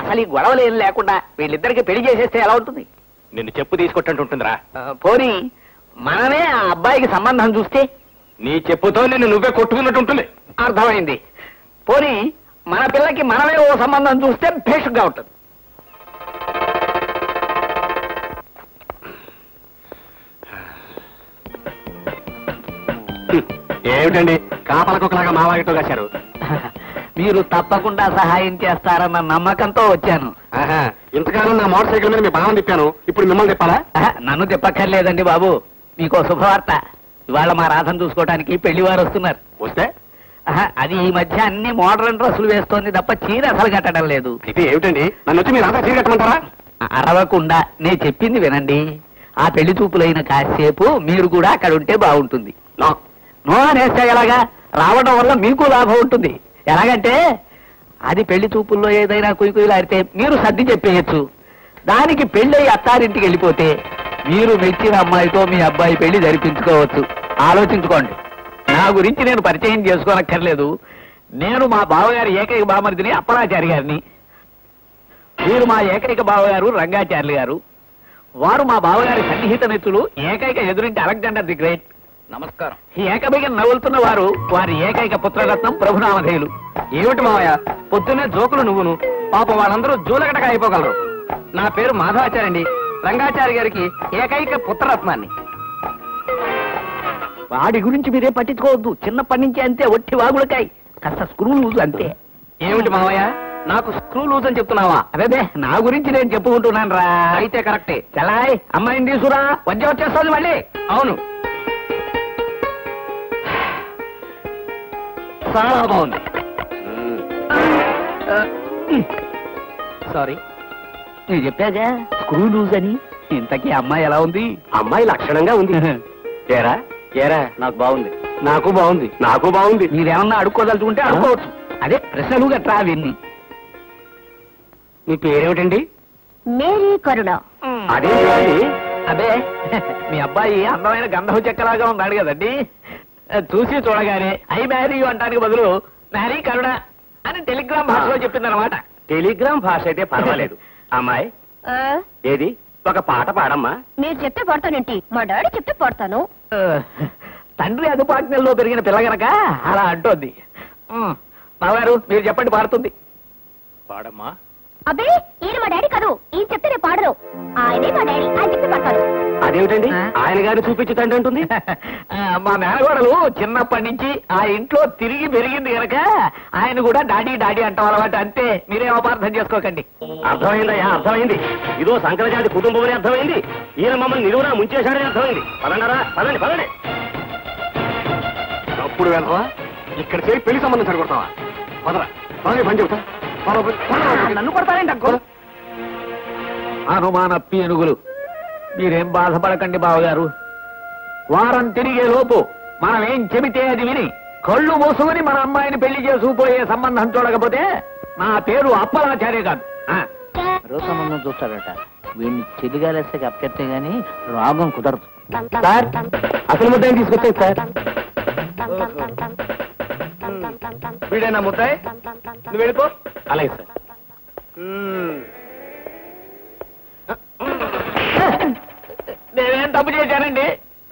అసలు ఈ గొడవలు ఏం లేకుండా వీళ్ళిద్దరికి పెళ్లి చేసేస్తే ఎలా ఉంటుంది నిన్ను చెప్పు తీసుకొట్టంటుంటుందిరా ఆ, పోనీ మనమే ఆ అబ్బాయికి సంబంధం చూస్తే నీ చెప్పుతో నిన్ను నువ్వే కొట్టుకున్నట్టుంటుంది అర్థమైంది పోనీ మన పిల్లకి మనమే ఓ సంబంధం చూస్తే భేషుగ్గా ఉంటుంది ఏమిటండి కాపలకొకలాగా మా వాగితో కాశారు మీరు తప్పకుండా సహాయం చేస్తారన్న నమ్మకంతో వచ్చాను ఆహా, ఇంతకాలం నా మోటార్ సైకిల్ మీద మీ బావం తిప్పాను ఇప్పుడు మిమ్మల్ని తిప్పాలా ఆహా, నన్ను తిప్పక్కర్లేదండి బాబు మీకో శుభవార్త ఇవాళ మా రాధను చూసుకోవడానికి పెళ్లి వారు వస్తున్నారు వస్తే ఆహా, అది ఈ మధ్య అన్ని మోడర్న్ డ్రెస్సులు వేస్తోంది తప్ప చీర అసలు కట్టడం లేదు ఇది ఏమిటండి నన్ను వచ్చి మీరు అంతా చీరగట్టమంటారా అరవకుండా నేను చెప్పింది వినండి ఆ పెళ్లి చూపులైన కాసేపు మీరు కూడా అక్కడ ఉంటే బాగుంటుంది నో నో అనేస్తే ఎలాగా రావడం వల్ల మీకు లాభం ఉంటుంది ఎలాగంటే అది పెళ్లి చూపుల్లో ఏదైనా కుయ్యులాడితే మీరు సర్ది చెప్పేయచ్చు దానికి పెళ్ళి అత్తారింటికి వెళ్ళిపోతే మీరు మెచ్చిన అమ్మాయితో మీ అబ్బాయి పెళ్లి జరిపించుకోవచ్చు ఆలోచించుకోండి నా గురించి నేను పరిచయం చేసుకోనక్కర్లేదు నేను మా బావగారి ఏకైక బామర్దిని అప్పలాచారి గారిని మీరు మా ఏకైక బావగారు రంగాచార్యులు గారు వారు మా బావగారి సన్నిహిత మిత్రులు ఏకైక ఎదురింటి అలెగ్జాండర్ ది గ్రేట్ నమస్కారం ఈ ఏకబిగం నవ్వులుతున్న వారు వారి ఏకైక పుత్రరత్నం ప్రభునామధేయులు ఏమిటి మావయ్య పొద్దున్నే జోకులు నువ్వును పాపం వాళ్ళందరూ జూలగటగా అయిపోగలరు నా పేరు మాధవాచారి అండి రంగాచారి గారికి ఏకైక పుత్రరత్నాన్ని వాడి గురించి మీరే పట్టించుకోవద్దు చిన్నప్పటి నుంచి అంతే ఒట్టి వాగులకాయ కాస్త స్క్రూ లూజ్ అంతే ఏమిటి మావయ్య నాకు స్క్రూ లూజ్ అని చెప్తున్నావా అదే నా గురించి నేను చెప్పుకుంటున్నాను రా అయితే కరెక్టే చలాయ్ అమ్మాయిని తీసుకురా వద్ద వచ్చేస్తుంది మళ్ళీ అవును చాలా బాగుంది సారీ నేను చెప్పాగా స్క్రూ లూజ్ అని ఇంతకీ అమ్మాయి ఎలా ఉంది అమ్మాయి లక్షణంగా ఉంది ఏరా ఏరా నాకు బాగుంది నాకు బాగుంది నాకు బాగుంది మీరేమన్నా అడుక్కోదలుచుకుంటే అడుక్కోవచ్చు అదే ప్రశ్నలు గట్రా అవన్నీ మీ పేరేమిటండి మేరీ కరుణ అదేంటి అదే మీ అబ్బాయి అందమైన గంధం చెక్కలాగా ఉన్నాడు కదండి చూసి చూడగానే ఐ మ్యారీ యు అంటానికి బదులు మ్యారీ కరుణ అని టెలిగ్రామ్ భాషలో చెప్పిందనమాట టెలిగ్రామ్ భాష అయితే పర్వాలేదు అమ్మాయి ఆ, ఏది ఒక పాట పాడమ్మా మీరు చెప్తే పడతానేంటి మా డాడీ చెప్తే పడతాను తండ్రి అదుపాజ్ఞల్లో పెరిగిన పిల్ల గనక అలా అంటోంది ఉమ్, మావారు మీరు చెప్పండి పాడుతుంది పాడమ్మా అబ్బే ఈయన మా డాడీ కాదు ఈయన చెప్తే నేను పాడను ఆయనే మా డాడీ ఆయన చెప్తే పడతాను అదేమిటండి ఆ? ఆయన గారిని చూపించుతండి అంటుంది ఆ, మా మేనగోడలు చిన్నప్పటి నుంచి ఆ ఇంట్లో తిరిగి పెరిగింది గనక ఆయన కూడా డాడీ డాడీ అంటాం అలవాటు అంతే మీరేం అపార్థం చేసుకోకండి అర్థమైందయ్యా అర్థమైంది ఇదో శంకరజాతి కుటుంబం అని అర్థమైంది ఈయన మమ్మల్ని నిలువునా ముంచేశాడని అర్థమైంది పదండరా పదండి పదండి అప్పుడు వెళ్ళరా ఇక్కడ చేరి పెళ్లి సంబంధం సరికొడతావా పదరా పదని పని చెబుతా నన్ను కొడతారేంటి అక్కో అనుమాన పీనుగులు మీరేం బాధపడకండి బావగారు వారం తిరిగే లోపు మనం ఏం చెబితే అది విని కళ్ళు మూసుకుని మన అమ్మాయిని పెళ్లి చేసుకుపోయే సంబంధం చూడకపోతే నా పేరు అప్పలాచార్య కాదు ఆ. మరో సంబంధం చూస్తాడట వీడిని చెలిగాలేస్తే అప్పచెప్తే గాని రాగం కుదరదు సార్ అసలు ముద్దాయి తీసుకొచ్చాను సార్ వీడేనా ముద్దాయి నువ్వు వెళ్ళిపో అలాగే సార్ నేనేం తప్పు చేశానండి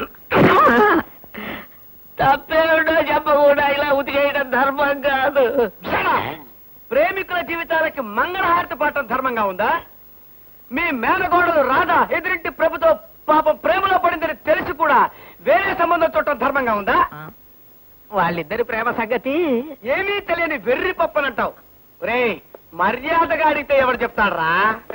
తప్పేమిటో చెప్పకుండా ఇలా ఉతికేయడం ధర్మం కాదు ప్రేమికుల జీవితాలకి మంగళహారతి పాటం ధర్మంగా ఉందా మీ మేనగోడలు రాధా ఎదురింటి ప్రభుతో పాపం ప్రేమలో పడిందని తెలిసి కూడా వేరే సంబంధం చూడటం ధర్మంగా ఉందా వాళ్ళిద్దరి ప్రేమ సంగతి ఏమీ తెలియని వెర్రి పప్పనంటావు రే మర్యాదగా అడిగితే ఎవరు చెప్తాడ్రా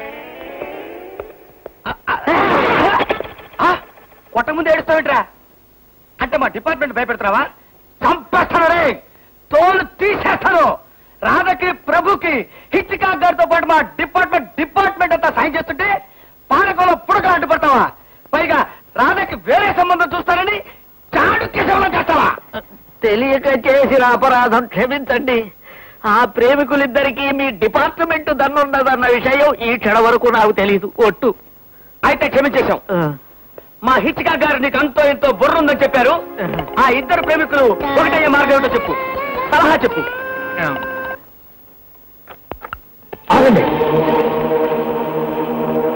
కొట్ట ముందు ఏడుస్తావేట్రా అంటే మా డిపార్ట్మెంట్ భయపెడతావా చంపేస్తాను రే తోలు తీసేస్తాను రాధకి ప్రభుకి హిచ్చికా గారితో పాటు మా డిపార్ట్మెంట్ డిపార్ట్మెంట్ అంతా సాయం చేస్తుంటే పానకంలో పుడక అడ్డుపడతావా పైగా రాధకి వేరే సంబంధం చూస్తానని చాడు కేశవలం చేస్తావా తెలియక చేసిన అపరాధం క్షమించండి ఆ ప్రేమికులిద్దరికీ మీ డిపార్ట్మెంట్ దన్నున్నదన్న విషయం ఈ క్షణ వరకు నాకు తెలియదు ఒట్టు అయితే క్షమించేశాం మా హిచ్చికా గారు నీకు అంతో ఎంతో బుర్ర ఉందని చెప్పారు ఆ ఇద్దరు ప్రేమికులు ఒకటయ్యే మార్గం ఏంటో చెప్పు సలహా చెప్పు ఆగండి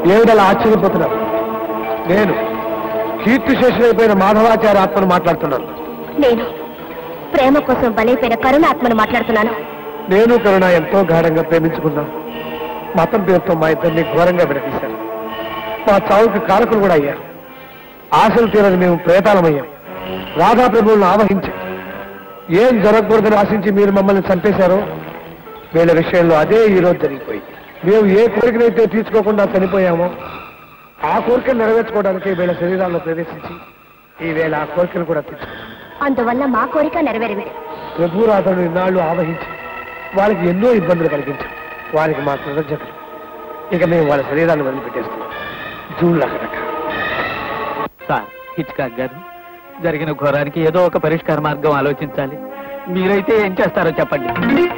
ఏమిటలా ఆశ్చర్యపోతున్నారు నేను కీర్తిశేషులైపోయిన మాధవాచార్య ఆత్మను మాట్లాడుతున్నాను నేను ప్రేమ కోసం బలైపోయిన కరుణాత్మను మాట్లాడుతున్నాను నేను కరుణ ఎంతో గాఢంగా ప్రేమించుకున్నాను మతం పేరుతో మా ఇద్దరిని ఘోరంగా విడదీశారు మా చావుకి కారకులు కూడా అయ్యారు ఆశలు తీరని మేము ప్రేతాలమయ్యాం రాధా ప్రభువులను ఆవహించి ఏం జరగకూడదని ఆశించి మీరు మమ్మల్ని చంపేశారో వీళ్ళ విషయంలో అదే ఈ రోజు జరిగిపోయింది మేము ఏ కోరికనైతే తీర్చుకోకుండా చనిపోయామో ఆ కోరికను నెరవేర్చుకోవడానికి వీళ్ళ శరీరాల్లో ప్రవేశించి ఈ వేళ ఆ కోరికను కూడా తీర్చుకున్నాం అందువల్ల మా కోరిక నెరవేరింది ప్రభురాధను ఇన్నాళ్ళు ఆవహించి వాళ్ళకి ఎన్నో ఇబ్బందులు కలిగించాం వారికి మా కృతజ్ఞతలు ఇక మేము వాళ్ళ శరీరాన్ని వదిలిపెట్టేస్తున్నాం జూన్లా కనుక సార్ హిచ్కాక్ గారు జరిగిన ఘోరానికి ఏదో ఒక పరిష్కార మార్గం ఆలోచించాలి మీరైతే ఏం చేస్తారో చెప్పండి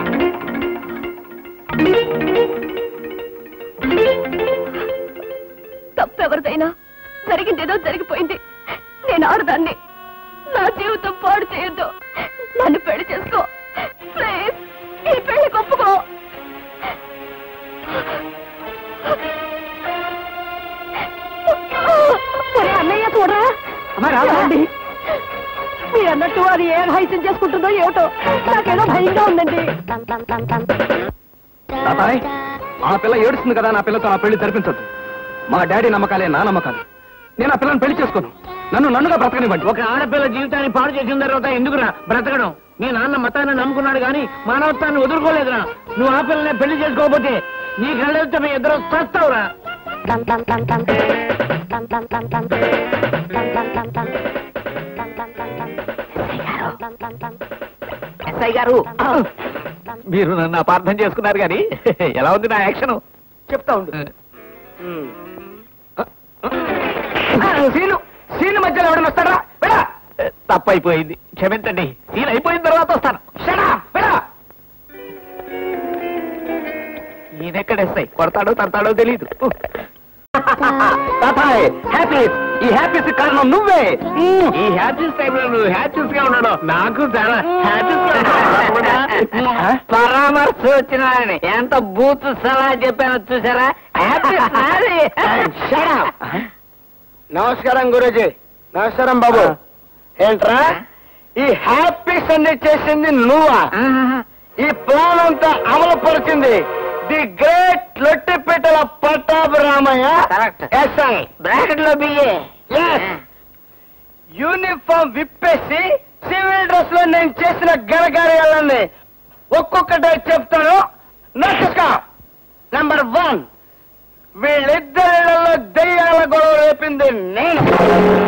తప్పెవరిదైనా జరిగిందేదో జరిగిపోయింది నేను ఆడదాన్ని నా జీవితం పాడు చేయొద్దు నన్ను పెళ్లి చేసుకో ప్లీజ్ ఈ పెళ్లి ఒప్పుకో ఒరే అన్నయ్య చూడరా ఏమండి? మీరు అన్నట్టు అది ఏ హైత్యం చేసుకుంటుందో ఏమిటో నాకేదో భయంగా ఉందండి తాతాయ్ ఆ పిల్ల ఏడుస్తుంది కదా నా పిల్లతో నా పెళ్లి జరిపించదు మా డాడీ నమ్మకాలే నా నమ్మకాలు నేను ఆ పిల్లని పెళ్లి చేసుకోను నన్ను నన్నుగా బ్రతకనివ్వండి ఒక ఆడపిల్ల జీవితాన్ని పాడు చేసిన తర్వాత ఎందుకురా బ్రతకడం మీ నాన్న మతాన్ని నమ్ముకున్నాడు కానీ మానవత్వాన్ని వదులుకోలేదురా నువ్వు ఆ పిల్లనే పెళ్లి చేసుకోకపోతే నీ కళ్ళతో మీ ఇద్దరు చస్తావురా ఎస్ఐ గారు మీరు నన్ను అపార్థం చేసుకున్నారు కానీ ఎలా ఉంది నా యాక్షన్ చెప్తా ఉండు సీను సీను మధ్యలో ఎవడన్నా వస్తాడా వెళ్ళా తప్పైపోయింది క్షమించండి సీన్ అయిపోయిన తర్వాత వస్తాను షడా వెళ్ళా ఈయనెక్కడ ఎస్ఐ కొడతాడో తడతాడో తెలియదు తాతాయ్ హ్యాపీస్ ఈ హ్యాపీస్ కారణం నువ్వే ఈ హ్యాపీస్ టైం లో నువ్వు హ్యాపీస్ గా ఉన్నాడు నాకు చాలా హ్యాపీస్ పరామర్శ వచ్చిన ఎంత బూత్ సలహా చెప్పానో చూసారా హ్యాపీస్ నాది. నమస్కారం గురూజీ నమస్కారం బాబు ఏంట్రా ఈ హ్యాపీస్ అన్ని చేసింది నువ్వా ఈ ప్లాన్ అంతా అమలు పరిచింది ది గ్రేట్ లొట్టిపేటల Pattabhi Ramayya Correct. SI bracket లో బియ్యే యూనిఫామ్ విప్పేసి సివిల్ డ్రెస్ లో నేను చేసిన ఘనకార్యాలన్నీ ఒక్కొక్కటే చెప్తాను నచ్చుక నంబర్ వన్ వీళ్ళిద్దరిలో దెయ్యాల గొడవ రేపింది నేను